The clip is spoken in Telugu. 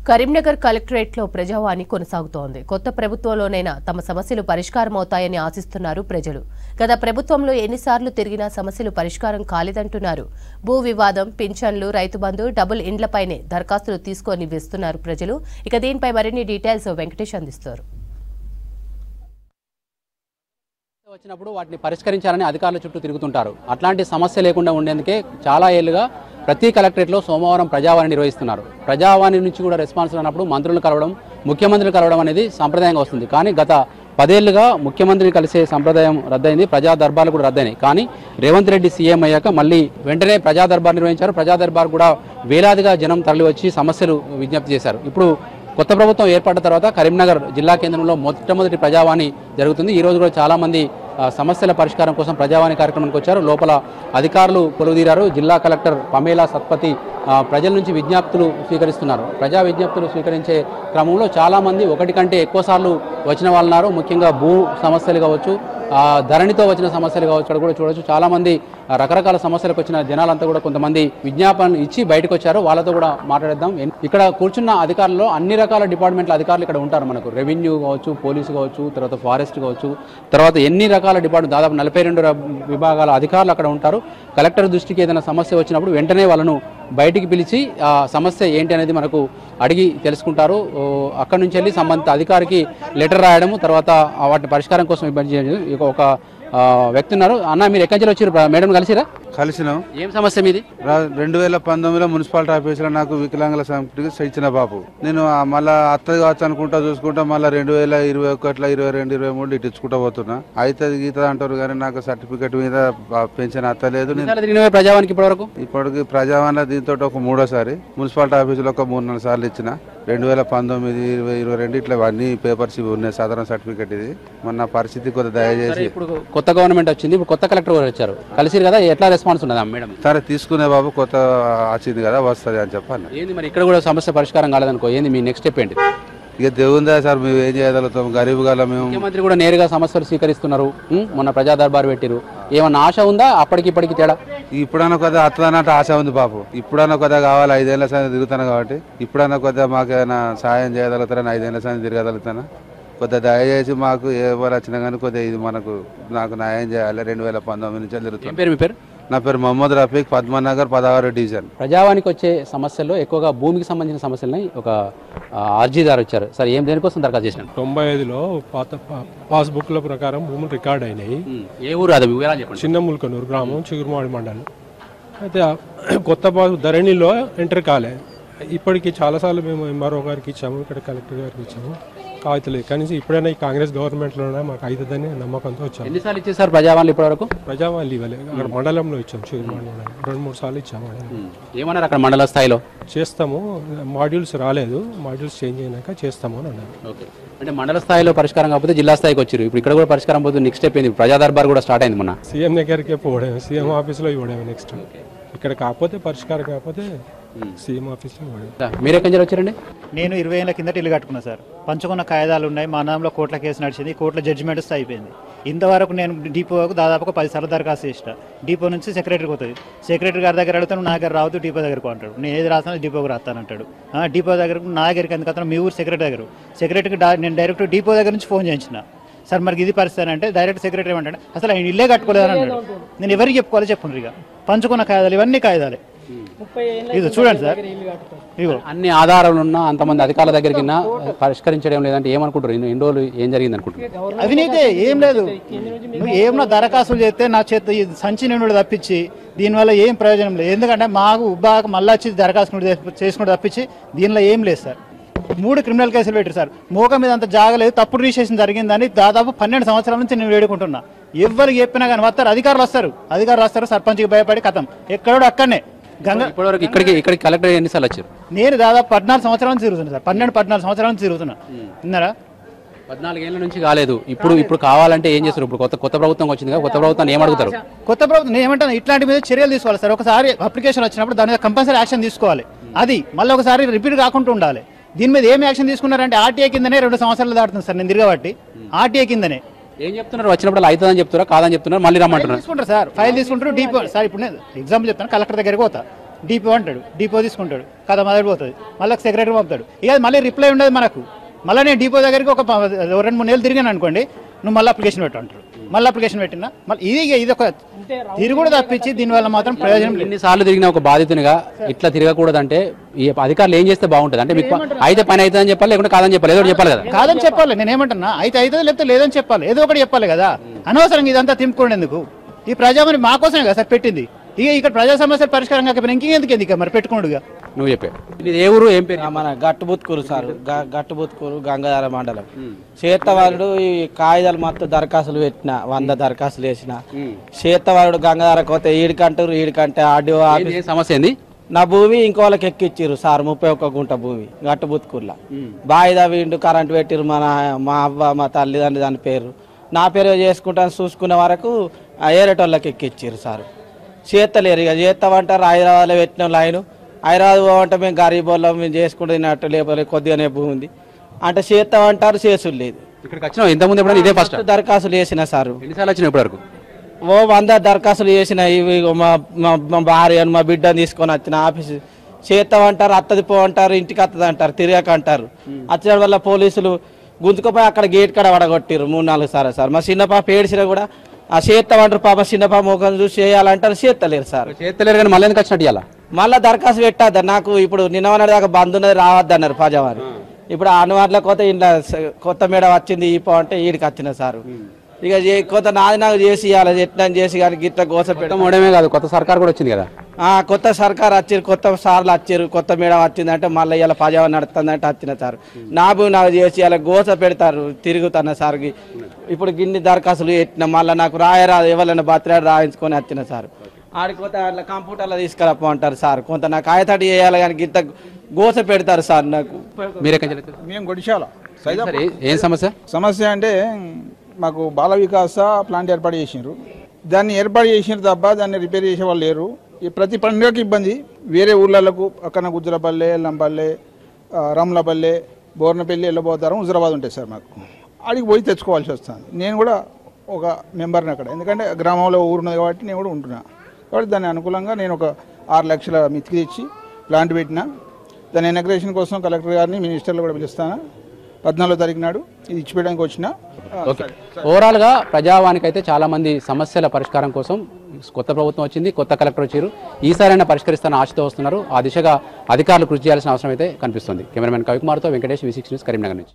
కరీంనగర్ కలెక్టరేట్లో ప్రజావాణి కొనసాగుతోంది కొత్త ప్రభుత్వంలోనైనా తమ సమస్యలు పరిష్కారమవుతాయని ఆశిస్తున్నారు ప్రజలు గత ప్రభుత్వంలో ఎన్నిసార్లు తిరిగినా సమస్యలు పరిష్కారం కాలేదంటున్నారు భూ వివాదం పింఛన్లు రైతు బంధు డబుల్ ఇండ్లపైనే దరఖాస్తులు తీసుకొని వేస్తున్నారు ప్రజలు ఇక దీనిపై మరిన్ని డీటెయిల్స్ వెంకటేష్ అందిస్తారు వచ్చినప్పుడు వాటిని పరిష్కరించాలని అధికారుల చుట్టూ తిరుగుతుంటారు అట్లాంటి సమస్య లేకుండా ఉండేందుకే చాలా ఏళ్లుగా ప్రతి కలెక్టరేట్లో సోమవారం ప్రజావాణి నిర్వహిస్తున్నారు ప్రజావాణి నుంచి కూడా రెస్పాన్స్ రానప్పుడు మంత్రులను కలవడం ముఖ్యమంత్రిని కలవడం అనేది సంప్రదాయంగా వస్తుంది కానీ గత పదేళ్లుగా ముఖ్యమంత్రిని కలిసే సంప్రదాయం రద్దయింది ప్రజా దర్బార్లు కూడా రద్దయినాయి కానీ రేవంత్ రెడ్డి సీఎం అయ్యాక మళ్ళీ వెంటనే ప్రజా దర్బార్ నిర్వహించారు ప్రజా దర్బార్ కూడా వేలాదిగా జనం తరలి వచ్చి సమస్యలు విజ్ఞప్తి చేశారు ఇప్పుడు కొత్త ప్రభుత్వం ఏర్పడిన తర్వాత కరీంనగర్ జిల్లా కేంద్రంలో మొట్టమొదటి ప్రజావాణి జరుగుతుంది ఈ రోజు కూడా చాలా మంది ఆ, సమస్యల పరిష్కారం కోసం ప్రజావాణి కార్యక్రమానికి వచ్చారు లోపల అధికారులు కొలువుదీరారు జిల్లా కలెక్టర్ పమేలా సత్పతి ఆ, ప్రజల నుంచి విజ్ఞప్తులు స్వీకరిస్తున్నారు ప్రజా విజ్ఞప్తులు స్వీకరించే క్రమంలో చాలా మంది ఒకటి కంటే ఎక్కువ సార్లు వచ్చిన వాళ్ళు ఉన్నారు ముఖ్యంగా భూ సమస్యలు కావచ్చు ఆ, ధరణితో వచ్చిన సమస్యలు కావచ్చు ఇక్కడ కూడా చూడొచ్చు చాలా మంది ఆ, రకరకాల సమస్యలకు వచ్చిన జనాలంతా కూడా కొంతమంది విజ్ఞాపనలు ఇచ్చి బయటకు వచ్చారు వాళ్ళతో కూడా మాట్లాడేద్దాం ఎన్- ఇక్కడ కూర్చున్న అధికారుల్లో అన్ని రకాల డిపార్ట్మెంట్ల అధికారులు ఇక్కడ ఉంటారు మనకు రెవెన్యూ కావచ్చు పోలీసు కావచ్చు తర్వాత ఫారెస్ట్ కావచ్చు తర్వాత ఎన్ని రకాల డిపార్ట్మెంట్ దాదాపు నలభై రెండు ర- విభాగాల అధికారులు అక్కడ ఉంటారు కలెక్టర్ దృష్టికి ఏదైనా సమస్య వచ్చినప్పుడు వెంటనే వాళ్ళను బయటికి పిలిచి ఆ సమస్య ఏంటి అనేది మనకు అడిగి తెలుసుకుంటారు ఓ, అక్కడి నుంచి వెళ్ళి సంబంధిత అధికారికి లెటర్ రాయడము తర్వాత ఆ వాటి పరిష్కారం కోసం ఇబ్బంది చేయడం ఇక ఒక ఆ, వ్యక్తి ఉన్నారు అన్న మీరు ఎక్కడి నుంచి వచ్చారు మేడం కలిసిరా కలిసినాం ఏం సమస్య మీది రా- రెండు వేల పంతొమ్మిదిలో మున్సిపాలిటీ ఆఫీసులో నాకు వికలాంగుల సమితికి ఇచ్చిన బాబు నేను ఆ మళ్ళా అత్తది కావచ్చు అనుకుంటా చూసుకుంటా మళ్ళీ రెండు వేల ఇరవై ఒకటిలో ఇరవై రెండు ఇరవై మూడు ఇటు ఇచ్చుకుంటా పోతున్నా అయితే గీత అంటారు కానీ నాకు సర్టిఫికెట్ మీద బా- పెన్షన్ అత్తలేదు నేను ఎన్నిసార్లు తిరిగినవే ప్రజావానికి ఇప్పటివరకు ఇప్పటికి ప్రజావాణి దీంతో ఒక మూడోసారి మున్సిపాలిటీ ఆఫీసులో ఒక మూడు నాలుగు సార్లు ఇచ్చిన రెండు వేల పంతొమ్మిది ఇరవై ఇరవై రెండు ఇట్లా అన్ని పేపర్స్ ఇవి ఉన్నాయి సాధారణ సర్టిఫికెట్ ఇది మొన్న పరిస్థితి కొద్దిగా సరే దయచేసి ఇప్పుడు కొత్త గవర్నమెంట్ వచ్చింది ఇప్పుడు కొత్త కలెక్టర్ గారు వచ్చారు కలిసిరు కదా ఎట్లా రెస్పాన్స్ ఉన్నదా మేడం సరే తీసుకునే బాబు కొత్త వచ్చింది కదా వస్తుంది అని చెప్పాను ఏంది మరి ఇక్కడ కూడా సమస్య పరిష్కారం కాలేదనుకో ఏంది మీ నెక్స్ట్ స్టెప్ ఏంటి ఇక దేవుందా సార్ మేము ఏం చేయగలుగుతాం గరీబ్ గల మేము ముఖ్యమంత్రి కూడా నేరుగా సమస్యలు స్వీకరిస్తున్నారు ఉం? మొన్న ప్రజా దర్బార్ పెట్టిరు ఏమన్నా ఆశ ఉందా అప్పటికి ఇప్పటికి తేడా ఇప్పుడన్నా కొద్దిగా అత్తదన్నట్టు ఆశ ఉంది బాబు ఇప్పుడన్నా కొద్దిగా కావాలి ఐదేళ్ల సార్ తిరుగుతాను కాబట్టి ఇప్పుడన్నా కొద్దిగా మాకు ఏమైనా సాయం చేయగలుగుతారని ఐదేళ్ల సార్ తిరగగలుగుతాను కొద్దిగా దయచేసి మాకు ఎవరు వచ్చినా కానీ కొద్దిగా ఇది మనకు నాకు న్యాయం చేయాలి రెండు వేల పంతొమ్మిది నుంచి ఏం తిరుగుతాను పేరు మీ పేరు నా పేరు మొహమ్మద్ రఫీక్ పద్మనగర్ పదహారు డివిజన్ ప్రజావానికి వచ్చే సమస్యల్లో ఎక్కువగా భూమికి సంబంధించిన సమస్యలని ఒక ఆ, అర్జీదారు వచ్చారు సార్ ఏం దేనికోసం దరఖాస్తు చేసినారు తొంభై ఐదులో పాత పా- పాస్బుక్ల ప్రకారం భూములు రికార్డ్ అయినాయి ఏ ఊరు అది వివరాలు చెప్పండి చిన్న ముల్కనూరు గ్రామం చిగురుమాడి మండలం అయితే ఆ కొత్త పాస్ ధరణిలో ఎంటర్ కాలే ఇప్పటికి చాలాసార్లు మేము ఎంఆర్ఓ గారికి ఇచ్చాము ఇక్కడ కలెక్టర్ గారికి ఇచ్చాము కాగితలే కనీసం ఇప్పుడైనా ఈ కాంగ్రెస్ గవర్నమెంట్లోనే మాకు అవుతుందని నమ్మకంతో వచ్చాము ఎన్నిసార్లు ఇచ్చేసారు ప్రజావాళ్ళు ఇప్పటివరకు ప్రజావాళ్ళు ఇవ్వలే అక్కడ మండలంలో ఇచ్చాము చిగురుమాడి మండలం రెండు మూడు సార్లు ఇచ్చాము ఉం. ఏమన్నారు అక్కడ మండల స్థాయిలో చేస్తాము మాడ్యూల్స్ రాలేదు మాడ్యూల్స్ చేంజ్ అయినాక చేస్తాము అని అన్నారు ఓకే అంటే మండల స్థాయిలో పరిష్కారం కాకపోతే జిల్లా స్థాయికి వచ్చారు ఇప్పుడు ఇక్కడ కూడా పరిష్కారం పోతుంది నెక్స్ట్ స్టెప్ ఏంది ప్రజా దర్బార్ కూడా స్టార్ట్ అయింది మొన్న సీఎం దగ్గరికే పోవడమే సీఎం ఆఫీస్లో ఇవ్వడమే నెక్స్ట్ ఇక్కడ కాకపోతే పరిష్కారం కాకపోతే సీఎం ఆఫీస్లో ఇవ్వడం మీరు ఎక్కడి నుంచి వచ్చారండి నేను ఇరవై ఏళ్ళ కిందట ఇల్లు కట్టుకున్నా సార్ పంచుకున్న కాయిదాలు ఉన్నాయి మా నామలో కోర్టుల కేసు నడిచింది కోర్టుల జడ్జిమెంట్ వస్తే అయిపోయింది ఇంతవరకు నేను డిపోకు దాదాపుగా పది సార్లు దరఖాస్తు చేసిన డిపో నుంచి సెక్రటరీకి పోతుంది సెక్రటరీ గారి దగ్గర అడుగుతాను నా దగ్గర రావద్దు డిపో దగ్గరకు అంటాడు నేను ఏది రాస్తాను డిపోకి రాస్తానంటాడు ఆ, డిపో దగ్గరకు నా దగ్గరికి ఎందుకు అతను మీ ఊరు సెక్రటరీ దగ్గర సెక్రటరీకి డా- నేను డైరెక్ట్ డిపో దగ్గర నుంచి ఫోన్ చేయించిన సార్ మరి ఇది పరిస్థితి అంటే డైరెక్ట్ సెక్రటరీ ఏమంటాడు అసలు ఆయన ఇల్లే కట్టుకోలేదని అన్నాడు నేను ఎవరికి చెప్పుకోవాలి చెప్పండి ఇక పంచుకున్న కాయిదాలు ఇవన్నీ కాయిదాలే ఇది చూడండి సార్ ఇగో అన్ని ఆధారాలు ఉన్నా అంతమంది అధికారుల దగ్గరికి ఉన్నా పరిష్కరించడం లేదంటే ఏమనుకుంటారు ఇన్ని ఎన్ని రోజులు ఏం జరిగింది అనుకుంటారు అవినీతి ఏం లేదు నువ్వు ఏమన్నా దరఖాస్తులు చేస్తే నా చేత ఈ సంచి నిండు తప్పించి దీనివల్ల ఏం ప్రయోజనం లేదు ఎందుకంటే మాకు ఉబ్బాక మళ్ళీ వచ్చి దరఖాస్తు చేసుకుంటూ తప్పించి దీనిలో ఏం లేదు సార్ మూడు క్రిమినల్ కేసులు పెట్టారు సార్ మోక మీద అంత జాగలేదు తప్పుడు రిజిస్ట్రేషన్ జరిగిందని దాదాపు పన్నెండు సంవత్సరాల నుంచి నేను వేడుకుంటున్నా ఎవరికి చెప్పినా కానీ వస్తారు అధికారులు వస్తారు అధికారులు వస్తారు సర్పంచ్కి భయపడి కథం ఎక్కడో అక్కడనే గంగ ఇప్పటివరకు ఇక్కడికి ఇక్కడికి కలెక్టర్ ఎన్నిసార్లు వచ్చారు నేను దాదాపు పద్నాలుగు సంవత్సరాల నుంచి తిరుగుతున్నా సార్ పన్నెండు పద్నాలుగు సంవత్సరాల నుంచి తిరుగుతున్నా విన్నారా పద్నాలుగేళ్ల నుంచి కాలేదు ఇప్పుడు ఇప్పుడు కావాలంటే ఏం చేస్తారు ఇప్పుడు కొత్త కొత్త ప్రభుత్వం వచ్చింది కదా కొత్త ప్రభుత్వాన్ని ఏం అడుగుతారు కొత్త ప్రభుత్వం నేను ఏమంటాను ఇట్లాంటి మీద చర్యలు తీసుకోవాలి సార్ ఒకసారి అప్లికేషన్ వచ్చినప్పుడు దాని మీద కంపల్సరీ యాక్షన్ తీసుకోవాలి అది మళ్ళీ ఒకసారి రిపీట్ కాకుండా ఉండాలి దీని మీద ఏం యాక్షన్ తీసుకున్నారంటే ఆర్టీఏ కిందనే రెండు సంవత్సరాలు దాటుతుంది సార్ నేను తిరగబట్టి ఆర్టీఏ కిందనే ఏం చెప్తున్నారు వచ్చినప్పుడు అవుతుందని చెప్తారా కాదని చెప్తున్నారు మళ్ళీ రమ్మంటున్నారు తీసుకుంటారు సార్ ఫైల్ తీసుకుంటారు డీపో సార్ ఇప్పుడు నేను ఎగ్జాంపుల్ చెప్తాను కలెక్టర్ దగ్గరికి పోతా డిపో అంటాడు డిపో తీసుకుంటాడు కథ మొదలుపోతుంది మళ్ళీ సెక్రటరీ పంపుతాడు ఇక అది మళ్ళీ రిప్లై ఉండదు మనకు మళ్ళీ నేను డిపో దగ్గరికి ఒక ప- రెండు మూడు నెలలు తిరిగాను అనుకోండి నువ్వు మళ్ళీ అప్లికేషన్ పెట్టు అంటాడు మళ్ళీ అప్లికేషన్ పెట్టినా మళ్ళీ ఇది ఇది ఒక తిరుగుడు తప్పించి దీనివల్ల మాత్రం ప్రయోజనం లేదు ఎన్నిసార్లు తిరిగిన ఒక బాధితునిగా ఇట్లా తిరగకూడదంటే ఈ అధికారులు ఏం చేస్తే బాగుంటుంది అంటే మీకు అయితే పని అవుతుందని చెప్పాలి లేకుంటే కాదని చెప్పాలి ఏదో ఒకటి చెప్పాలి కదా కాదని చెప్పాలి నేను ఏమంటున్నా అయితే అవుతుంది లేకపోతే లేదని చెప్పాలి ఏదో ఒకటి చెప్పాలి కదా అనవసరంగా ఇదంతా తింపుకోండి ఎందుకు ఈ ప్రజామని మా కోసమే కదా సార్ పెట్టింది ఇక ఇక్కడ ప్రజా సమస్యల పరిష్కారం కాకపోయినా ఇంకెందుకు ఎందుకు మరి పెట్టుకోండుగా నువ్వు చెప్పే ఇది ఏ ఊరు ఏం పేరు మన గట్టుబుత్కూరు సార్ గ- గట్టుబుత్కూరు గంగాధర మండలం చేతవారుడు ఈ కాగితాలు మొత్తం దరఖాస్తులు పెట్టిన వంద దరఖాస్తులు వేసిన చేతవారుడు గంగాధర కోతే ఈడికంటారు ఈడికంటే ఆర్డీఓ ఏంది, ఆఫీస్ ఏం సమస్య ఏంది నా భూమి ఇంకో వాళ్ళకి ఎక్కిచ్చిర్రు సార్ ముప్పై ఒక్క గుంట భూమి గట్టుబుత్కూరులో బాయిదా వీండు కరెంట్ పెట్టిర్రు మన మా అవ్వ మా తల్లిదండ్రులు దాని పేరు నా పేరు చేసుకుంటాను చూసుకునే వరకు ఆ ఏరేటోళ్ళకి ఎక్కిచ్చిర్రు సార్ చేత్తలేరు ఇక చేస్తామంటారు హైదరాబాద్లో పెట్టిన లైన్ హైదరాబాద్ పోవంటే మేము గరీబ్ వాళ్ళం మేము చేసుకుంటే తిన్నట్టు లేకపోతే కొద్దిగానే భూమి ఉంది అంటే చేస్తామంటారు చేసుడు లేదు ఇక్కడికి వచ్చినావు ఇంతకుముందు ఎప్పుడైనా ఇదే ఫస్ట్ దరఖాస్తులు వేసిన సార్ ఎన్నిసార్లు వచ్చినావు ఇప్పటి వరకు ఓ వంద దరఖాస్తులు చేసిన ఇవి మా మా- మా భార్యను మా బిడ్డను తీసుకొని వచ్చిన ఆఫీసు చేస్తామంటారు అత్తది పో అంటారు ఇంటికి అత్తది అంటారు తిరగక అంటారు వచ్చిన వల్ల పోలీసులు గుంజుకుపోయి అక్కడ గేట్ కాడ వడగొట్టిరు మూడు నాలుగు సార్లు సార్ మా చిన్న పాప ఏడ్చినా కూడా ఆ చేస్తామంటారు పాప చిన్న పాప ముఖం చూసి చేయాలంటారు చేస్తలేరు సార్ చేస్తలేరు కానీ మళ్ళీ ఎందుకు వచ్చినట్టు ఇవాళ మళ్ళా దరఖాస్తు పెట్టద్దు నాకు ఇప్పుడు నిన్న దాకా బంద్ ఉన్నది రావద్దు అన్నారు ప్రజావారు ఇప్పుడు అనువాట్ల కొత్త ఇంట్లో స- కొత్త మేడ వచ్చింది ఈ పో అంటే ఈడికి వచ్చిన సారు ఇక చే- కొత్త నాది నాకు చేసి ఇవ్వాలి ఎట్లా చేసి కానీ గిట్ల గోస కొత్త పెట్ట మోడమే కాదు కొత్త సర్కార్ కూడా వచ్చింది కదా ఆ, కొత్త సర్కార్ వచ్చారు కొత్త సార్లు వచ్చారు కొత్త మేడం వచ్చిందంటే మళ్ళీ ఇలా ప్రజావారు నడుతుందంటే వచ్చిన సార్ నా భూమి నాకు చేసి ఇలా గోస పెడతారు తిరుగుతున్న సార్కి ఇప్పుడు గిన్ని దరఖాస్తులు పెట్టిన మళ్ళీ నాకు రాయరాదు ఎవరైనా బతిరాడు రాయించుకొని వచ్చిన సార్ ఆడికి పోతే అట్లా కంప్యూటర్లో తీసుకురప్ప అంటారు సార్ కొంత నాకు ఆయతడి చేయాలి కానీ గింత గోస పెడతారు సార్ నాకు మీరెక్కడి నుంచి వచ్చారు? మేము గొడిశాల సైదా సరే ఏం సమస్య సమస్య అంటే మాకు బాల వికాస ప్లాంట్ ఏర్పాటు చేసినారు దాన్ని ఏర్పాటు చేసిన తప్ప దాన్ని రిపేర్ చేసే వాళ్ళు లేరు ఈ ప్రతి పండుగకి ఇబ్బంది వేరే ఊర్లకు పక్కన గుజ్జలపల్లె ఎల్లంపల్లె ఆ, రమలపల్లె బోర్నపల్లి వెళ్ళబోతారు హుజరాబాద్ ఉంటాయి సార్ మాకు అడిగి పోయి తెచ్చుకోవాల్సి వస్తుంది నేను కూడా ఒక మెంబర్ని అక్కడ ఎందుకంటే గ్రామంలో ఊరున్నది కాబట్టి నేను కూడా ఉంటున్నా కాబట్టి దాని అనుకూలంగా నేను ఒక ఆరు లక్షల మితికి తెచ్చి ప్లాంట్ పెట్టిన దాని ఇనాగ్రేషన్ కోసం కలెక్టర్ గారిని మినిస్టర్లు కూడా పిలుస్తాను పద్నాలుగో తారీఖు నాడు ఇది ఇచ్చిపెట్టడానికి వచ్చిన ఓకే ఓవరాల్ గా ప్రజావానికి అయితే చాలా మంది సమస్యల పరిష్కారం కోసం కొత్త ప్రభుత్వం వచ్చింది కొత్త కలెక్టర్ వచ్చారు ఈసారైనా పరిష్కరిస్తాన ఆశతో వస్తున్నారు ఆ దిశగా అధికారులు కృషి చేయాల్సిన అవసరం అయితే కనిపిస్తుంది కెమెరామెన్ కవికుమార్తో Venkatesh V six news Karimnagar నుంచి